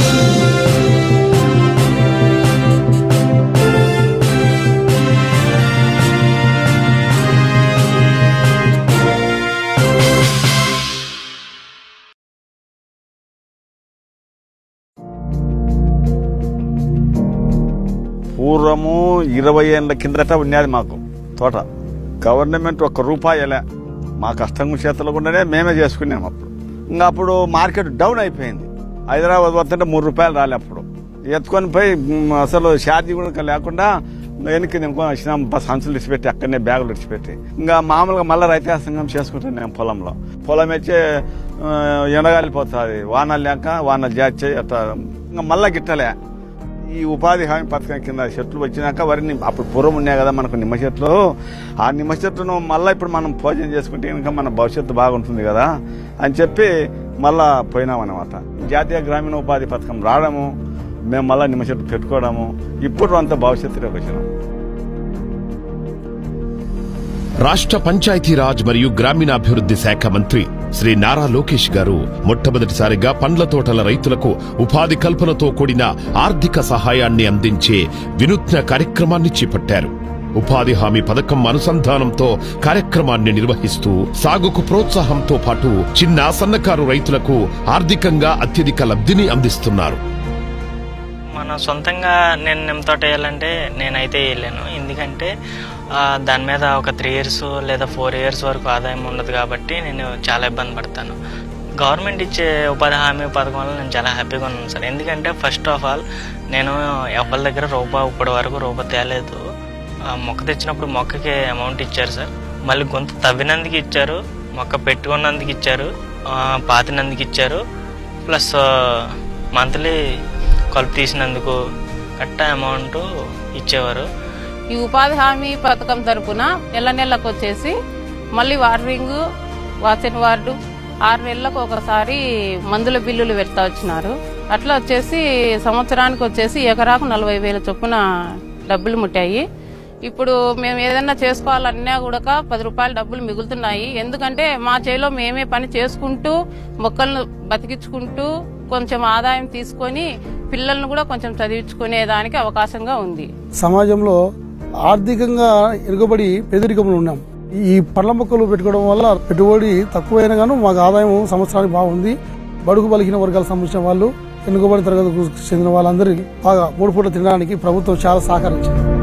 పూర్వము ఇరవై ఏళ్ళ కిందట ఉన్నది మాకు తోట గవర్నమెంట్ ఒక్క రూపాయలే మా కష్టం చేతులు కూడానే మేమే చేసుకున్నాం అప్పుడు ఇంకా అప్పుడు మార్కెట్ డౌన్ అయిపోయింది హైదరాబాద్ వస్తుంటే మూడు రూపాయలు రాలే అప్పుడు ఎత్తుకొని పోయి మ్, అసలు ఛార్జీ కూడా లేకుండా వెనక్కి నింపుకొని వచ్చినాం బస్ సంచులు విడిచిపెట్టి అక్కడనే బ్యాగులు విడిచిపెట్టి ఇంకా మామూలుగా మళ్ళీ రైతు సంఘం చేసుకుంటాను నేను పొలంలో పొలం వచ్చి ఆ, ఎండగాలిపోతుంది వానలు లేక వానలు జాచి అట్లా ఇంకా మళ్ళా గిట్టలే ఈ ఉపాధి హామీ పథకం కింద చెట్లు వచ్చినాక వరిని అప్పుడు పూర్వం ఉన్నాయి కదా మనకు నిమ్మ చెట్లు ఆ నిమ్మ చెట్లను మళ్ళీ ఇప్పుడు మనం భోజనం చేసుకుంటే ఇంకా మన భవిష్యత్తు బాగుంటుంది కదా అని చెప్పి మళ్ళా పోయినామన్నమాట జాతీయ గ్రామీణ ఉపాధి పథకం రావడము మేము మళ్ళీ నిమ్మ చెట్లు పెట్టుకోవడము ఇప్పుడు అంత భవిష్యత్తులోకి వచ్చినాం రాష్ట్ర పంచాయతీరాజ్ మరియు గ్రామీణాభివృద్ధి శాఖ మంత్రి శ్రీ నారా లోకేష్ గారు మొట్టమొదటిసారిగా పండ్ల తోటల రైతులకు ఉపాధి కల్పనతో కూడిన ఆర్థిక సహాయాన్ని అందించే వినూత్న కార్యక్రమాన్ని చేపట్టారు ఉపాధి హామీ పథకం అనుసంధానంతో కార్యక్రమాన్ని నిర్వహిస్తూ సాగుకు ప్రోత్సాహంతో పాటు చిన్న సన్నకారు రైతులకు ఆర్థికంగా అత్యధిక లబ్ధిని అందిస్తున్నారు మన సొంతంగా నేను నిమ్మ తోట వేయాలంటే నేనైతే వేయలేను ఎందుకంటే ఆ, దాని మీద ఒక త్రీ ఇయర్స్ లేదా ఫోర్ ఇయర్స్ వరకు ఆదాయం ఉండదు కాబట్టి నేను చాలా ఇబ్బంది పడతాను గవర్నమెంట్ ఇచ్చే ఉపాధి హామీ పథకం వల్ల నేను చాలా హ్యాపీగా ఉన్నాను సార్ ఎందుకంటే ఫస్ట్ ఆఫ్ ఆల్ నేను ఎవరి దగ్గర రూపాయి ఇప్పటి వరకు రూపాయి తేలేదు ఆ, మొక్క తెచ్చినప్పుడు మొక్కకి అమౌంట్ ఇచ్చారు సార్ మళ్ళీ గొంతు తవ్వినందుకు ఇచ్చారు మొక్క పెట్టుకున్నందుకు ఇచ్చారు ఆ, పాతినందుకు ఇచ్చారు ప్లస్ మంత్లీ కలుపు తీసినందుకు కట్ట అమౌంట్ ఇచ్చేవారు ఈ ఉపాధి హామీ పథకం తరపున నెల నెలకు వచ్చేసి మళ్ళీ వార్డింగ్ వాచన్ వార్డు ఆరు నెలలకు ఒకసారి మందుల బిల్లులు పెడతా వచ్చినారు అట్లా వచ్చేసి సంవత్సరానికి వచ్చేసి ఎకరాకు నలభై వేల చొప్పున డబ్బులు ముట్టాయి ఇప్పుడు మేము ఏదైనా చేసుకోవాలన్నా కూడా పది రూపాయల డబ్బులు మిగులుతున్నాయి ఎందుకంటే మా చేలో మేమే పని చేసుకుంటూ మొక్కలను బతికించుకుంటూ కొంచెం ఆదాయం తీసుకొని పిల్లలను కూడా కొంచెం చదివించుకునే దానికి అవకాశంగా ఉంది సమాజంలో ఆర్థికంగా ఎరుగబడి పేదరికంలో ఉన్నాం ఈ పండ్ల మొక్కలు పెట్టుకోవడం వల్ల పెట్టుబడి తక్కువైనా గాను మాకు ఆదాయం సంవత్సరానికి బాగుంది బడుగు బలిగిన వర్గాలకు సంబంధించిన వాళ్ళు వెనుకబడి తరగతికి చెందిన వాళ్ళందరికీ బాగా మూడు పూట తినడానికి ప్రభుత్వం చాలా సహకరించింది